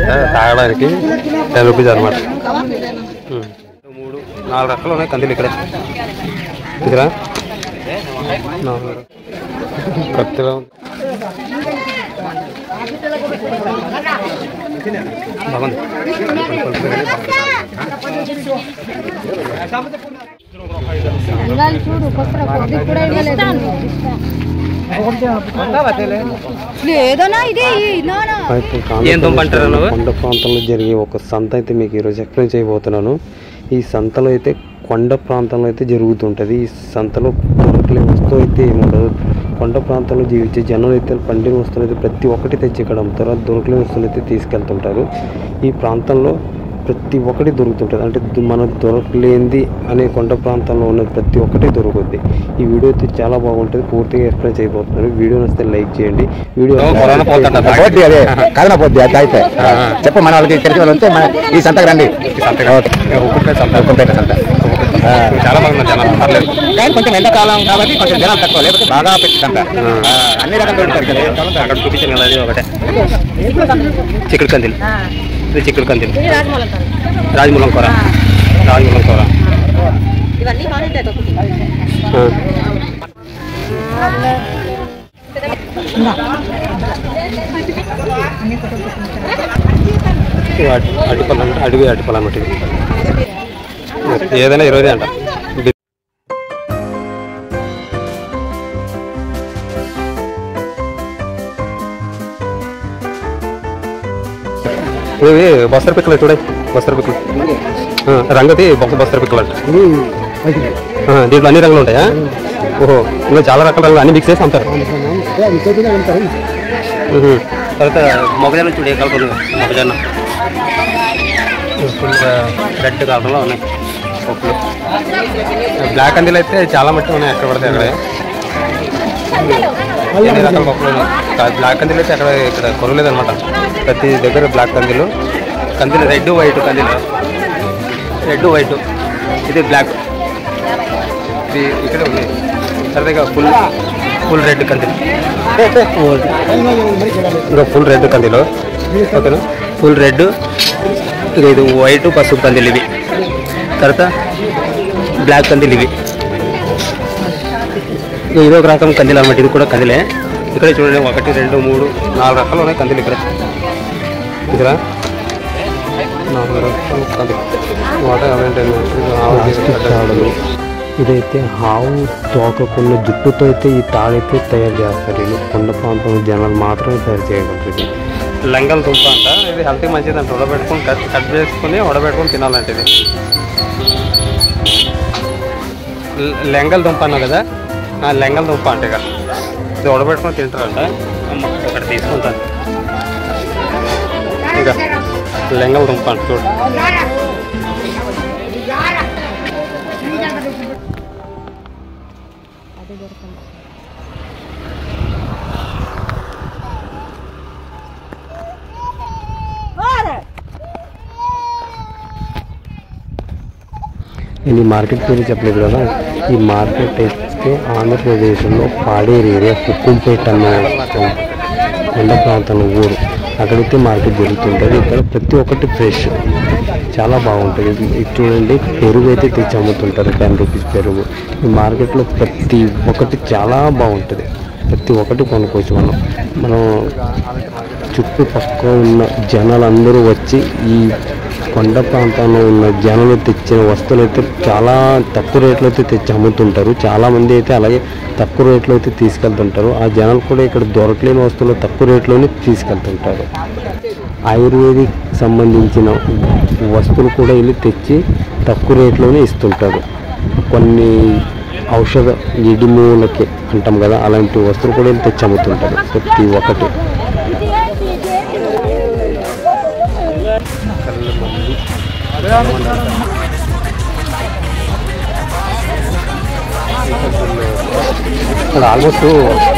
తాగడానికి ten rupees అనమాట మూడు నాలుగు రకాలు ఉన్నాయి కందులు ఇక్కడ ఇక్కడ నాలుగు కత్తిలో బాగుంది ఇవాళ చూడు కొత్త కొద్ది కూడా ఇవ్వలేదు లేదనా ఇది నానా అయితే ఏం దుంప అంటారు నువ్వు? కొండ ప్రాంతంలో జరిగే ఒక సంత అయితే మీకు ఈరోజు ఎక్స్ప్లెయిన్ చేయబోతున్నాను ఈ సంతలో అయితే కొండ ప్రాంతంలో అయితే జరుగుతుంటుంది ఈ సంతలో దొరకలే వస్తువు అయితే ఏముండదు కొండ ప్రాంతంలో జీవించే జనం అయితే పండిన వస్తువులు అయితే ప్రతి ఒక్కటి తెచ్చి ఇక్కడ అమ్ముతారు ఆ దొరకలేని వస్తువులు అయితే తీసుకెళ్తుంటారు ఈ ప్రాంతంలో ప్రతి ఒక్కటి దొరుకుతుంటుంది అంటే దు- మనకు దొరకలేంది అనే కొండ ప్రాంతంలో ఉన్నది ప్రతి ఒక్కటి దొరుకుద్ది ఈ వీడియో అయితే చాలా బాగుంటుంది పూర్తిగా ఎక్స్ప్లెయిన్ చేయబోతున్నారు వీడియో నచ్చితే లైక్ చేయండి వీడియో కరోనా పోతుంట పోద్ది అదే కథన పోద్ది అట్లా అయితే చెప్పు మన వాళ్ళకి తెలిసిన వాళ్ళు ఉంటే మన ఈ సంతకు రండి ఉప్పుపేట సంత ఉప్పంపేట సంత ఆ. చాలా మంది ఉన్నారు జనాలు పర్లేదు కానీ కొంచెం ఎండాకాలం కాబట్టి కొంచెం జనాలు తక్కువ లేకపోతే బాగా పెట్టి సంత ఆ, అన్ని రకాలు దొరుకుతారు కదా అక్కడ చూపించాను కదా అది ఒకటే చిక్కుడు కందిలు ఇది చిక్కుడు కందిలు రాజమూలం కూర రాజమూలం కూర ఇవన్నీ బాగుంటాయి ఒకటి ఇవి అరటి అరటిపళ్ళు అంటే అడివి అరటిపళ్ళు అన్నమాట ఇది ఏదైనా ఇరవై అంట ఇది- ఇవి బస్తర పిక్కలు చూడే బస్తర పిక్కలు ఆ, రంగతి బొక్క బస్తర పిక్కలు అంట ఆ, దీంట్లో అన్ని రంగులు ఉంటాయా ఓహో ఇంకా చాలా రకాల రంగులు అన్ని మిక్స్ చేసి అమ్ముతారు ఉహు. తర్వాత మొగజొన్న చూడు ఏ కలర్ ఉంది మొగజొన్న ఫుల్ రెడ్ కలర్లో ఉన్నాయి పప్పులు బ్లాక్ అందిలు అయితే చాలా మట్టి ఉన్నాయి ఎక్కడ పడితే అక్కడ ఎన్ని రకాల పప్పులు ఉన్నాయి. కా- బ్లాక్ కందిలు అయితే అక్కడ ఇక్కడ కొనలేదు అనమాట ప్రతి దగ్గర బ్లాక్ కందిలు కందిలు రెడ్ వైట్ కందిలు రెడ్ వైట్ ఇది బ్లాక్ ఇది ఇక్కడ ఉన్నాయి సరదాగా ఫుల్ ఫుల్ రెడ్ కందిలు ఇంకా ఫుల్ రెడ్ కందిలో ఓకేనా ఫుల్ రెడ్ ఇది ఇది వైట్ పసుపు కందిలు ఇవి తర్వాత బ్లాక్ కందిలు ఇవి ఇది ఒక రకం కందిలు అనమాట ఇది కూడా కందిలే ఇక్కడ చూడండి ఒకటి రెండు మూడు నాలుగు రకాలు ఉన్నాయి కందిలు ఇక్కడ ఇక్కడ నాలుగు రకాల కందిలు వాటర్ అవన్నీ ఇదైతే ఆవు తోకకున్న జుట్టుతో అయితే ఈ తాడైతే తయారు చేస్తారు ఇది కొండ ప్రాంతంలో జనాలు మాత్రమే తయారు చేయగలరు ఇది లంగల్ దుంప అంట ఇది హెల్త్ మంచిది అంట ఉడబెట్టుకొని కట్ కట్ చేసుకుని ఉడబెట్టుకొని తినాలంట ఇది ల- లెంగల్ దుంప అన్నావు కదా ఆ లెంగల్ దుంప అంటే కదా ఇది ఉడబెట్టుకొని తింటారంట అమ్మ, ఇక్కడ తీసుకుంటాను ఇక లెంగల్ దుంప అంట చూడు నేను ఈ మార్కెట్ గురించి చెప్పలేదు కదా ఈ మార్కెట్ అయితే ఆంధ్రప్రదేశ్లో పాడేరు ఏరియా కుక్కుంపేట అన్న కొండ ప్రాంతంలో ఊరు అక్కడైతే మార్కెట్ జరుగుతుంటుంది ఇక్కడ ప్రతి ఒక్కటి ఫ్రెష్ చాలా బాగుంటుంది ఇది ఇది చూడండి పెరుగు అయితే తెచ్చి అమ్ముతుంటారు టెన్ రూపీస్ పెరుగు ఈ మార్కెట్లో ప్రతి ఒక్కటి చాలా బాగుంటుంది ప్రతి ఒక్కటి కొనుక్కోవచ్చు మనం మనం చుట్టుపక్క ఉన్న జనాలందరూ వచ్చి ఈ కొండ ప్రాంతంలో ఉన్న జనాలు తెచ్చిన వస్తువులు అయితే చాలా తక్కువ రేట్లో అయితే తెచ్చి అమ్ముతుంటారు చాలా మంది అయితే అలాగే తక్కువ రేట్లో అయితే తీసుకెళ్తుంటారు ఆ జనాలు కూడా ఇక్కడ దొరకలేని వస్తువులు తక్కువ రేట్లోనే తీసుకెళ్తుంటారు ఆయుర్వేదిక్ సంబంధించిన వస్తువులు కూడా వెళ్ళి తెచ్చి తక్కువ రేట్లోనే ఇస్తుంటారు కొన్ని ఔషధ ఇడిమూలకి అంటాం కదా అలాంటి వస్తువులు కూడా వెళ్ళి తెచ్చి అమ్ముతుంటారు ప్రతి ఒక్కటి ఇక్కడ almost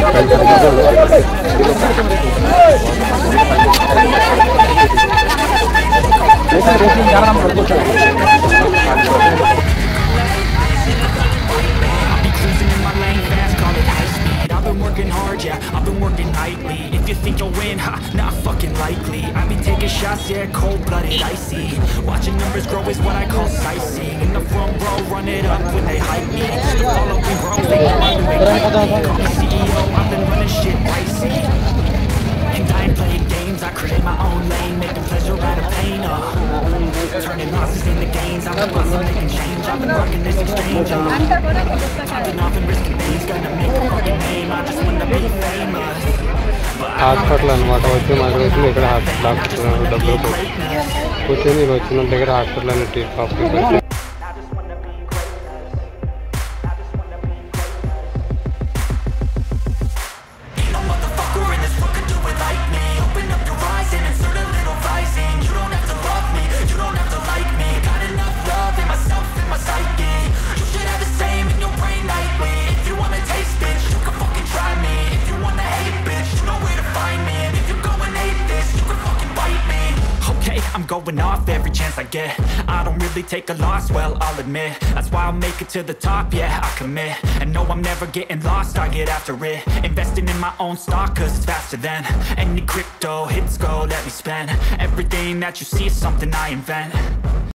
I've been working hard, yeah, I've been working nightly If you think you'll win, ha, not fucking likely I've been taking shots yeah, cold-blooded, icy Watching numbers grow is what I call sightseeing In the front row, run it up when they hype me Just to follow me, bro, they know I'm doing right Call me CEO, I've been running shit pricey And I ain't playing games, I create my own lane Making pleasure out of pain, uh Turning losses into gains, I'm the boss, I'm making change I've been rocking this exchange, uh Popping off and risking things, gonna make a fucking name I just wanna be famous But I hospital అనమాట వచ్చి మాకు వచ్చిన ఇక్కడ hospital doctor డబ్బులు కొట్టి కూర్చొని మీరు వచ్చిన దగ్గర హాస్పిటల్ అని టీ కాఫీ పెట్టి No motherfucker in this world could do it like me Open up your eyes and insert a little rising You don't have to love me, you don't have to like me Got enough love in myself and my psyche You should have the same in your brain nightly If you wanna taste, bitch, you can fucking try me If you wanna hate, bitch, you know where to find me And if you go and hate this, you can fucking bite me Okay, I'm going off every chance I get I don't really take a loss, well, I'll admit That's why I'll make it to the top, yeah, I commit And no, I'm never getting lost, I get after it Investing in my own stock, cause it's faster than Any crypto hits go, let me spend Everything that you see is something I invent